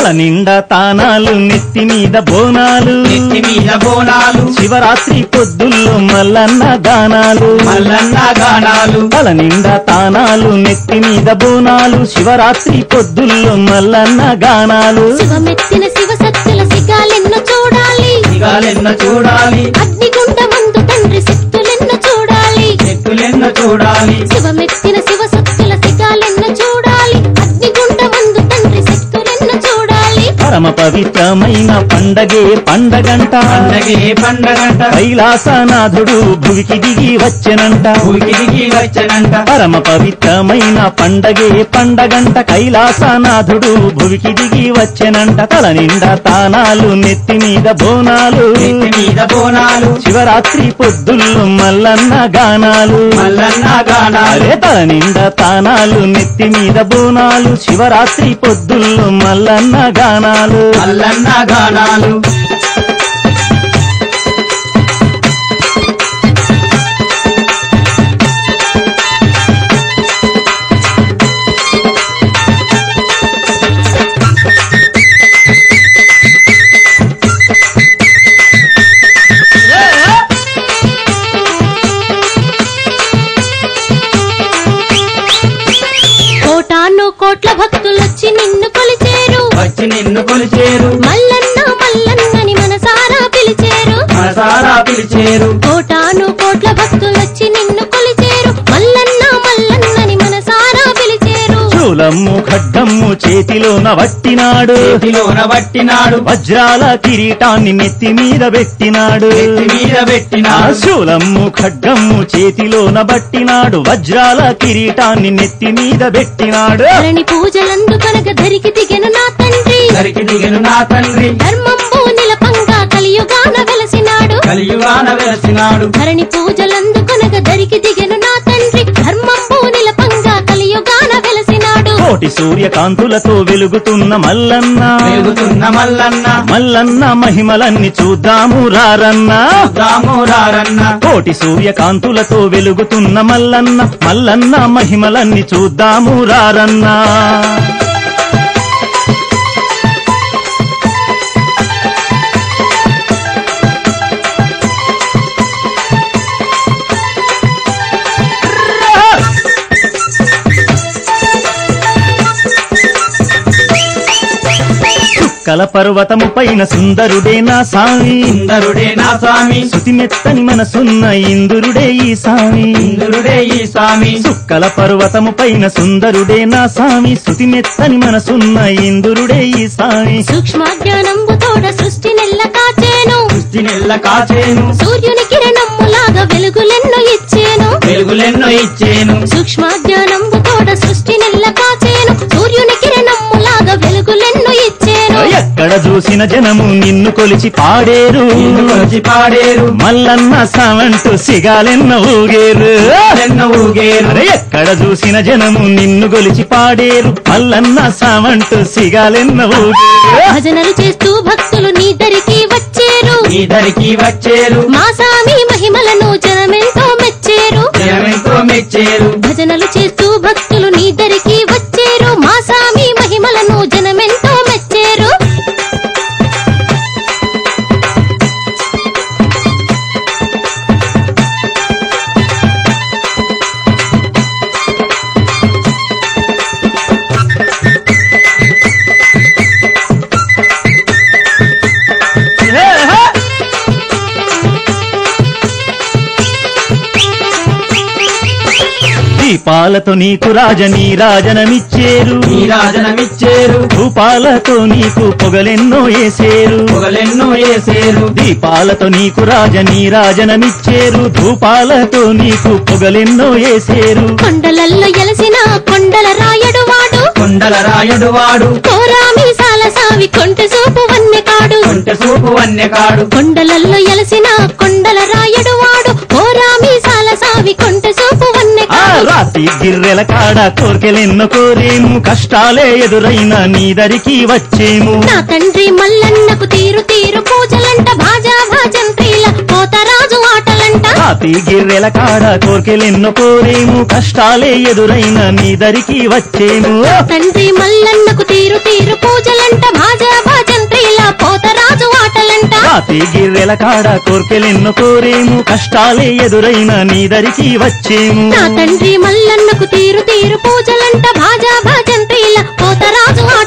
తల నిండా తానాలు నెత్తి మీద బోనాలు నెత్తి మీద బోనాలు శివరాత్రి పొద్దుల్లో మల్లన్న గానాలు మల్లన్న గానాలు తల నిండా తానాలు నెత్తి మీద బోనాలు శివరాత్రి పొద్దుల్లో మల్లన్న గానాలు శివమెత్తిన శివశక్తుల సిగాలెన్నో చూడాలి సిగాలెన్న చూడాలి అగ్నిగుండ మందు తండ్రి శక్తులెన్నో చూడాలి ఎత్తులెన్న చూడాలి శివమెత్తిన శివశక్తుల సిగాలెన్నో చూడాలి అగ్నిగుండ మందు తండ్రి శక్తులెన్నో చూడాలి పరమ పవిత్రమైన పండగే పండగంట పండగే పండగంట కైలాసనాథుడు భువికి దిగి వచ్చెనంట ఊరికి దిగి వచ్చనంట పరమ పవిత్రమైన పండగే పండగంట కైలాసనాథుడు భువికి దిగి వచ్చెనంట తల నిండా తానాలు నెత్తి మీద బోనాలు నెత్తి మీద బోనాలు శివరాత్రి పొద్దుల్లో మల్లన్న గానాలు మల్లన్న గానాలు అరే తల నిండా తానాలు నెత్తి మీద బోనాలు శివరాత్రి పొద్దుల్లో మల్లన్న గానాలు మల్లన్న గానాలు కోటాను కోట్ల భక్తులొచ్చి నిన్ను కొలిచేరు వచ్చి నిన్ను కొలిచేరు మల్లన్న మల్లన్నని మనసారా పిలిచేరు మనసారా పిలిచేరు కోటాను కోట్ల భక్తులొచ్చి నిన్ను కొలిచేరు మల్లన్న మల్లన్నని మనసారా పిలిచేరు శూలమ్ము ఖడ్గమ్ము చేతిలోన వట్టినాడు చేతిలోన పట్టినాడు వజ్రాల కిరీటాన్ని నెత్తి మీద పెట్టినాడు నెత్తి మీద ఆ పెట్టినాడు శూలమ్ము ఖడ్గమ్ము చేతిలోన బట్టినాడు వజ్రాల కిరీటాన్ని నెత్తి మీద పెట్టినాడు ధరణి పూజలందుకొనగ ధరికి దిగెను నా తండ్రి దరికి దిగను నా తండ్రి ధర్మంబు నిలపంగా కలియుగాన వెలసినాడు కలియుగాన వెలసినాడు ధరణి పూజలందుకొనగ ధరికి దిగెను నా తండ్రి ధర్మంబు నిలపంగా కలియుగాన వెలసినాడు కోటి సూర్యకాంతులతో వెలుగుతున్న మల్లన్న వెలుగుతున్న మల్లన్న మల్లన్న మహిమలన్నీ చూద్దాము రారన్నా రామురారన్న కోటి సూర్యకాంతులతో వెలుగుతున్న మల్లన్న మల్లన్న మహిమలన్నీ చూద్దాము రారన్నా చుక్కల పర్వతము పైన సుందరుడే నా సామి సుందరుడే నా స్వామి శృతిమెత్తని మనసున్న ఇందురుడే ఈ సామి సుందరుడే ఈ స్వామి చుక్కల పర్వతము పైన సుందరుడే నా సామి శృతిమెత్తని మనసున్న ఇందురుడే ఈ సామి సూక్ష్మ జ్ఞానంబు తోడ సృష్టి నెల్ల కాచేను సృష్టి నెల్ల కాచేను సూర్యుని కిరణమ్ములాగా వెలుగులెన్నో ఇచ్చేను వెలుగులెన్నో ఇచ్చేను సూక్ష్మ జ్ఞానంబు తోడ సృష్టి నెల్ల కాచేను సూర్యుని కిరణమ్ములాగా వెలుగులెన్నో ఇచ్చేను ఎక్కడ చూసిన జనము నిన్ను కొలిచి పాడేరు నిన్ను కొలిచి పాడేరు మల్లన్న సావంటూ సిగాలెన్న ఊగేరు ఎన్నో ఊగేరు అరే ఎక్కడ చూసిన జనము నిన్ను గొలిచి పాడేరు మల్లన్న సావంటూ సిగాలెన్న ఊగేరు భజనలు చేస్తూ భక్తులు నీ దరికి వచ్చేరు నీ దరికి వచ్చేరు మా సామి మహిమలను జనమెంతో మెచ్చేరు జనమెంతో మెచ్చేరు భజనలు చేస్తూ భక్తులు నీ దరికి వచ్చేరు మా సామి మహిమలను జనమెంతో మెచ్చేరు దీపాలతో నీకు రాజనీ రాజనమిచ్చేరు నీ రాజనమిచ్చేరు రూపాలతో నీకు పొగలెన్నో వేసేరు పొగలెన్నో వేసేరు దీపాలతో నీకు రాజనీ రాజనమిచ్చేరు ధూపాలతో నీకు పొగలెన్నో వేసేరు కొండలల్లో ఎలసిన కొండల రాయడు వాడు కొండల రాయుడు వాడు కోరామి సాల సావి కొంట సూపు వన్నె కాడు కొంటె సూపు వన్యకాడు కొండలల్లో ఎలసిన కొండల రాయడు వాడు కోరామి సాల సావి కొంట సూపు వన్నె ఆ కాడు రాతి గిర్రెల కాడ కోరికెలెన్నో కోరేము కష్టాలే ఎదురైనా నీ దరికి వచ్చేము నా తండ్రి మల్లన్నకు తీరు తీరు పూజలంట భాజా భాజంత్రీల కోతరాజు ఆటలంట రాతి గిర్రెల కాడ కోరికెలెన్నో కోరేము కష్టాలే ఎదురైనా నీ దరికి వచ్చేము తండ్రి మల్లన్నకు తీరు తీరు పూజలంట భాజ రాతి గిర్రెల కాడ కోర్కెలెన్ను కోరేము కష్టాలే ఎదురైన నీదరికి వచ్చేము నా తండ్రి మల్లన్నకు తీరు తీరు పూజలంట భాజా భాజంత్రీల పోతరాజు